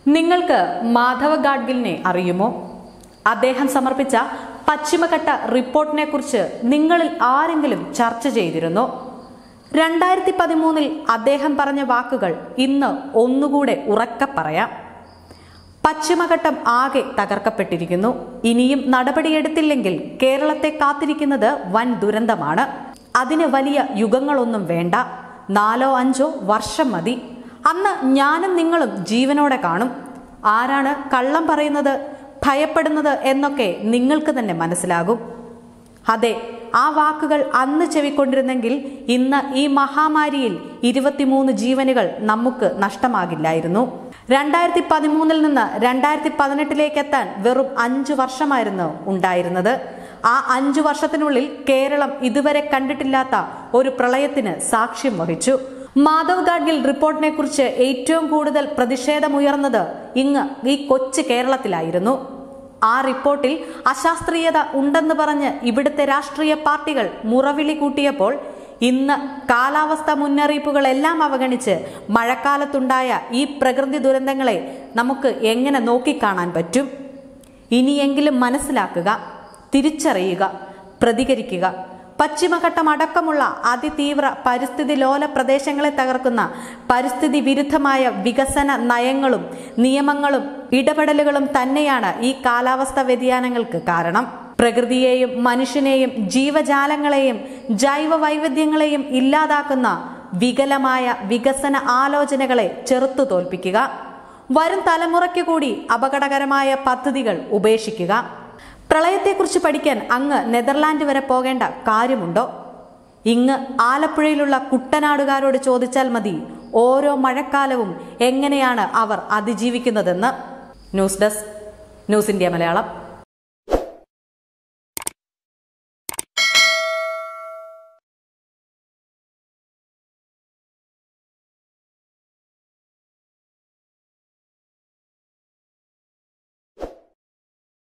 നിങ്ങൾക്ക് മാധവ ഗാഡ്ഗിലിനെ അറിയുമോ അദ്ദേഹം സമർപ്പിച്ച പശ്ചിമഘട്ട റിപ്പോർട്ടിനെ കുറിച്ച് നിങ്ങളിൽ ആരെങ്കിലും ചർച്ച ചെയ്തിരുന്നോ രണ്ടായിരത്തി പതിമൂന്നിൽ അദ്ദേഹം പറഞ്ഞ വാക്കുകൾ ഇന്ന് ഒന്നുകൂടെ ഉറക്കെ പറയാം പശ്ചിമഘട്ടം ആകെ തകർക്കപ്പെട്ടിരിക്കുന്നു ഇനിയും നടപടിയെടുത്തില്ലെങ്കിൽ കേരളത്തെ കാത്തിരിക്കുന്നത് വൻ ദുരന്തമാണ് അതിന് വലിയ യുഗങ്ങളൊന്നും വേണ്ട നാലോ അഞ്ചോ വർഷം മതി അന്ന് ഞാനും നിങ്ങളും ജീവനോടെ കാണും ആരാണ് കള്ളം പറയുന്നത് ഭയപ്പെടുന്നത് എന്നൊക്കെ നിങ്ങൾക്ക് തന്നെ മനസ്സിലാകും അതെ ആ വാക്കുകൾ അന്ന് ചെവിക്കൊണ്ടിരുന്നെങ്കിൽ ഇന്ന് ഈ മഹാമാരിയിൽ ഇരുപത്തിമൂന്ന് ജീവനുകൾ നമുക്ക് നഷ്ടമാകില്ലായിരുന്നു രണ്ടായിരത്തി പതിമൂന്നിൽ നിന്ന് രണ്ടായിരത്തി പതിനെട്ടിലേക്ക് എത്താൻ വെറും അഞ്ചു വർഷമായിരുന്നു ഉണ്ടായിരുന്നത് ആ അഞ്ചു വർഷത്തിനുള്ളിൽ കേരളം ഇതുവരെ കണ്ടിട്ടില്ലാത്ത ഒരു പ്രളയത്തിന് സാക്ഷ്യം വഹിച്ചു മാധവ് ഗാഡ്ഗിൽ റിപ്പോർട്ടിനെ കുറിച്ച് ഏറ്റവും കൂടുതൽ പ്രതിഷേധമുയർന്നത് ഇങ്ങ് ഈ കൊച്ചു കേരളത്തിലായിരുന്നു ആ റിപ്പോർട്ടിൽ അശാസ്ത്രീയത ഉണ്ടെന്ന് പറഞ്ഞ് ഇവിടുത്തെ രാഷ്ട്രീയ പാർട്ടികൾ മുറവിളി കൂട്ടിയപ്പോൾ ഇന്ന് കാലാവസ്ഥ മുന്നറിയിപ്പുകളെല്ലാം അവഗണിച്ച് മഴക്കാലത്തുണ്ടായ ഈ പ്രകൃതി ദുരന്തങ്ങളെ നമുക്ക് എങ്ങനെ നോക്കിക്കാണാൻ പറ്റും ഇനിയെങ്കിലും മനസ്സിലാക്കുക തിരിച്ചറിയുക പ്രതികരിക്കുക പശ്ചിമഘട്ടം അടക്കമുള്ള അതിതീവ്ര പരിസ്ഥിതി ലോല പ്രദേശങ്ങളെ തകർക്കുന്ന പരിസ്ഥിതി വിരുദ്ധമായ വികസന നയങ്ങളും നിയമങ്ങളും ഇടപെടലുകളും തന്നെയാണ് ഈ കാലാവസ്ഥ വ്യതിയാനങ്ങൾക്ക് കാരണം പ്രകൃതിയെയും മനുഷ്യനെയും ജീവജാലങ്ങളെയും ജൈവ വൈവിധ്യങ്ങളെയും ഇല്ലാതാക്കുന്ന വികലമായ വികസന ആലോചനകളെ ചെറുത്തു തോൽപ്പിക്കുക വരും തലമുറയ്ക്ക് കൂടി അപകടകരമായ പദ്ധതികൾ ഉപേക്ഷിക്കുക പ്രളയത്തെക്കുറിച്ച് പഠിക്കാൻ അങ്ങ് നെതർലാൻഡ് വരെ പോകേണ്ട കാര്യമുണ്ടോ ഇങ്ങ് ആലപ്പുഴയിലുള്ള കുട്ടനാടുകാരോട് ചോദിച്ചാൽ മതി ഓരോ മഴക്കാലവും എങ്ങനെയാണ് അവർ അതിജീവിക്കുന്നതെന്ന് news desk news India Malayalam